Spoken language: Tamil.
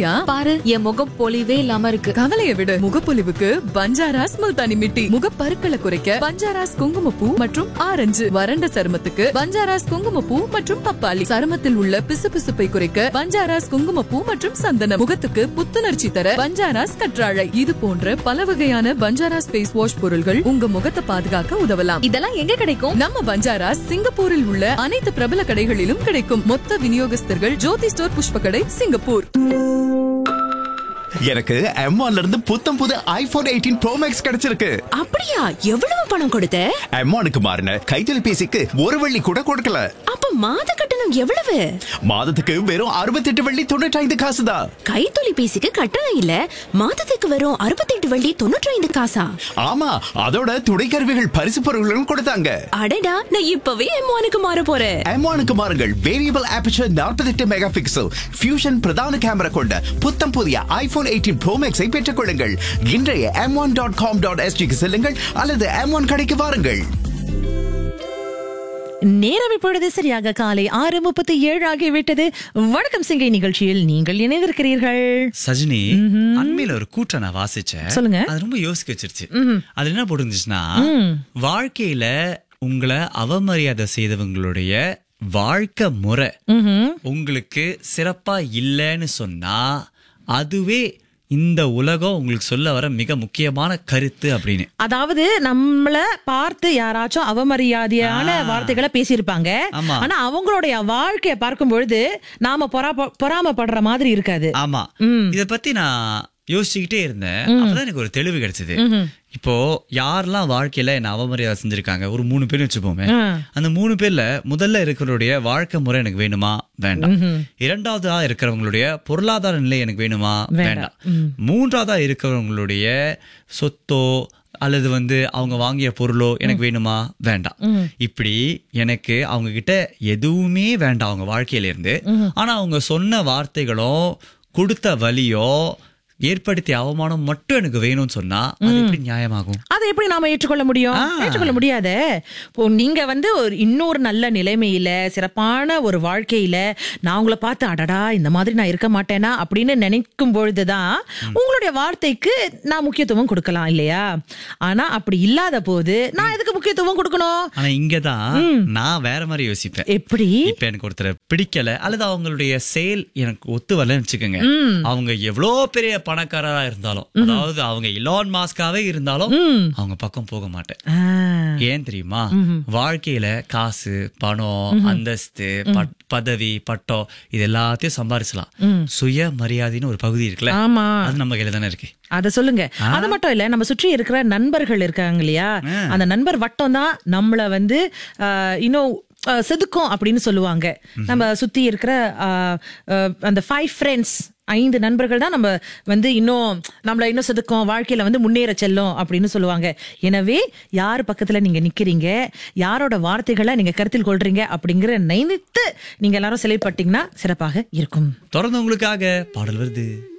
அப்படியா பாரு என் முகம் பொலிவே இல்லாம இருக்கு கவலைய விடு முகப்பொலிவுக்கு பஞ்சாராஸ் முல்தானி மிட்டி முகப்பருக்களை குறைக்க பஞ்சாராஸ் குங்குமப்பூ மற்றும் ஆரஞ்சு வறண்ட சருமத்துக்கு பஞ்சாராஸ் குங்குமப்பூ மற்றும் பப்பாளி சருமத்தில் உள்ள பிசுபிசுப்பை குறைக்க பஞ்சாராஸ் குங்குமப்பூ மற்றும் சந்தனம் முகத்துக்கு புத்துணர்ச்சி தர பஞ்சாராஸ் கற்றாழை இது போன்ற பல வகையான பஞ்சாராஸ் ஃபேஸ் வாஷ் பொருள்கள் உங்க முகத்தை பாதுகாக்க உதவலாம் இதெல்லாம் எங்க கிடைக்கும் நம்ம பஞ்சாராஸ் சிங்கப்பூரில் உள்ள அனைத்து பிரபல கடைகளிலும் கிடைக்கும் மொத்த விநியோகஸ்தர்கள் ஜோதி ஸ்டோர் புஷ்ப கடை சிங்கப்பூர் எனக்கு M1 ல இருந்து புத்தம் புது ஐபோன் எயிட்டீன் ப்ரோ மேக்ஸ் கிடைச்சிருக்கு அப்படியா எவ்வளவு பணம் கொடுத்த M1க்கு மாறின கைத்தொலைபேசிக்கு ஒரு வெள்ளி கூட கொடுக்கல அப்ப மாத கட்டணம் எவ்வளவு மாதத்துக்கு வெறும் அறுபத்தெட்டு வெள்ளி தொண்ணூற்றி ஐந்து காசு தான் கைத்தொலைபேசிக்கு கட்டணம் இல்ல மாதத்துக்கு வரும் அறுபத்தெட்டு வள்ளி தொண்ணூற்றி ஐந்து காசா ஆமா அதோட துணை கருவிகள் பரிசு பொருள்களும் கொடுத்தாங்க அடடா நான் இப்பவே எம்மானுக்கு மாற போறேன் M1க்கு மாறுங்கள் variable aperture 48 mega pixel fusion பிரதான கேமரா கொண்ட புத்தம் புதிய ஐபோன் எயிட்டீன் ப்ரோ மேக்ஸை பெற்றுக் கொள்ளுங்கள் இன்றைய M one dot com dot எஸ்டிக்கு செல்லுங்கள் அல்லது எம் ஒன் கடைக்கு வாருங்கள் நேரம் இப்பொழுது சரியாக காலை ஆறு முப்பத்தி ஏழு ஆகிவிட்டது வணக்கம் சிங்கை நிகழ்ச்சியில் நீங்கள் இணைந்திருக்கிறீர்கள் சஜினி அண்மையில ஒரு கூட்டம் நான் வாசிச்சேன் சொல்லுங்க. அது ரொம்ப யோசிக்க வச்சிருச்சு அது என்ன போட்டிருந்துச்சுன்னா வாழ்க்கையில உங்களை அவமரியாதை செய்தவங்களுடைய வாழ்க்கை முறை உங்களுக்கு சிறப்பா இல்லைன்னு சொன்னா அதுவே இந்த உலகம் உங்களுக்கு சொல்ல வர மிக முக்கியமான கருத்து அப்படின்னு அதாவது நம்மள பார்த்து யாராச்சும் அவமரியாதையான ஆ. வார்த்தைகளை பேசியிருப்பாங்க ஆமா. ஆனா அவங்களுடைய வாழ்க்கைய பார்க்கும் பொழுது நாம பொறா- பொறாமைப்படுற மாதிரி இருக்காது ஆமா இத பத்தி நான் யோசிச்சுக்கிட்டே இருந்தேன் அப்பதான் எனக்கு ஒரு தெளிவு கிடைச்சது இப்போ யாரெல்லாம் வாழ்க்கையில என்ன அவமரியாதை செஞ்சிருக்காங்க ஒரு மூணு பேர் வச்சுப்போமே அந்த மூணு பேர்ல முதல்ல இருக்கிறவருடைய வாழ்க்கை முறை எனக்கு வேணுமா வேண்டாம் இரண்டாவதா இருக்கிறவங்களுடைய பொருளாதார நிலை எனக்கு வேணுமா வேண்டாம் மூன்றாவதா இருக்கிறவங்களுடைய சொத்தோ அல்லது வந்து அவங்க வாங்கிய பொருளோ எனக்கு வேணுமா வேண்டாம் இப்படி எனக்கு அவங்க கிட்ட எதுவுமே வேண்டாம் அவங்க வாழ்க்கையில இருந்து ஆனா அவங்க சொன்ன வார்த்தைகளும் கொடுத்த வலியோ ஏற்படுத்திய அவமானம் மட்டும் எனக்கு வேணும்னு சொன்னா அது எப்படி நியாயமாகும் அதை எப்படி நாம ஏற்றுக்கொள்ள முடியும் ஏற்றுக்கொள்ள முடியாதே இப்போ நீங்க வந்து ஒரு இன்னொரு நல்ல நிலைமையில சிறப்பான ஒரு வாழ்க்கையில நான் உங்களை பார்த்து அடடா இந்த மாதிரி நான் இருக்க மாட்டேனா அப்படின்னு நினைக்கும் பொழுதுதான் உங்களுடைய வார்த்தைக்கு நான் முக்கியத்துவம் கொடுக்கலாம் இல்லையா ஆனா அப்படி இல்லாத போது நான் எதுக்கு முக்கியத்துவம் கொடுக்கணும் ஆனா இங்கதான் நான் வேற மாதிரி யோசிப்பேன் எப்படி இப்ப எனக்கு ஒருத்தரை பிடிக்கல அல்லது அவங்களுடைய செயல் எனக்கு ஒத்து வரலன்னு வச்சுக்கோங்க அவங்க எவ்வளோ பெரிய பணக்காரரா இருந்தாலும் அதாவது அவங்க இலான் மாஸ்காவே இருந்தாலும் அவங்க பக்கம் போக மாட்டேன் ஆ, ஏன் தெரியுமா வாழ்க்கையில காசு பணம் அந்தஸ்து பட்- பதவி பட்டம் இது எல்லாத்தையும் சம்பாரிச்சலாம் சுய மரியாதைன்னு ஒரு பகுதி இருக்குல்ல ஆமா அது நம்ம கையில தானே இருக்கு அத சொல்லுங்க அது மட்டும் இல்ல நம்ம சுற்றி இருக்கிற நண்பர்கள் இருக்காங்க இல்லையா அந்த நண்பர் வட்டம் தான் நம்மள வந்து ஆஹ், இன்னும் ஆஹ், செதுக்கும் அப்படின்னு சொல்லுவாங்க நம்ம சுத்தி இருக்கிற ஆஹ், ஆஹ், அந்த ஃபைவ் ஃப்ரெண்ட்ஸ் ஐந்து நண்பர்கள் தான் நம்ம வந்து இன்னும் நம்மள இன்னும் செதுக்கும் வாழ்க்கையில வந்து முன்னேற செல்லும் அப்படின்னு சொல்லுவாங்க எனவே யார் பக்கத்துல நீங்க நிக்கிறீங்க யாரோட வார்த்தைகளை நீங்க கருத்தில் கொள்றீங்க அப்படிங்கிற நினைத்து நீங்க எல்லாரும் செயல்பட்டீங்கன்னா சிறப்பாக இருக்கும் தொடர்ந்து உங்களுக்காக பாடல் வருது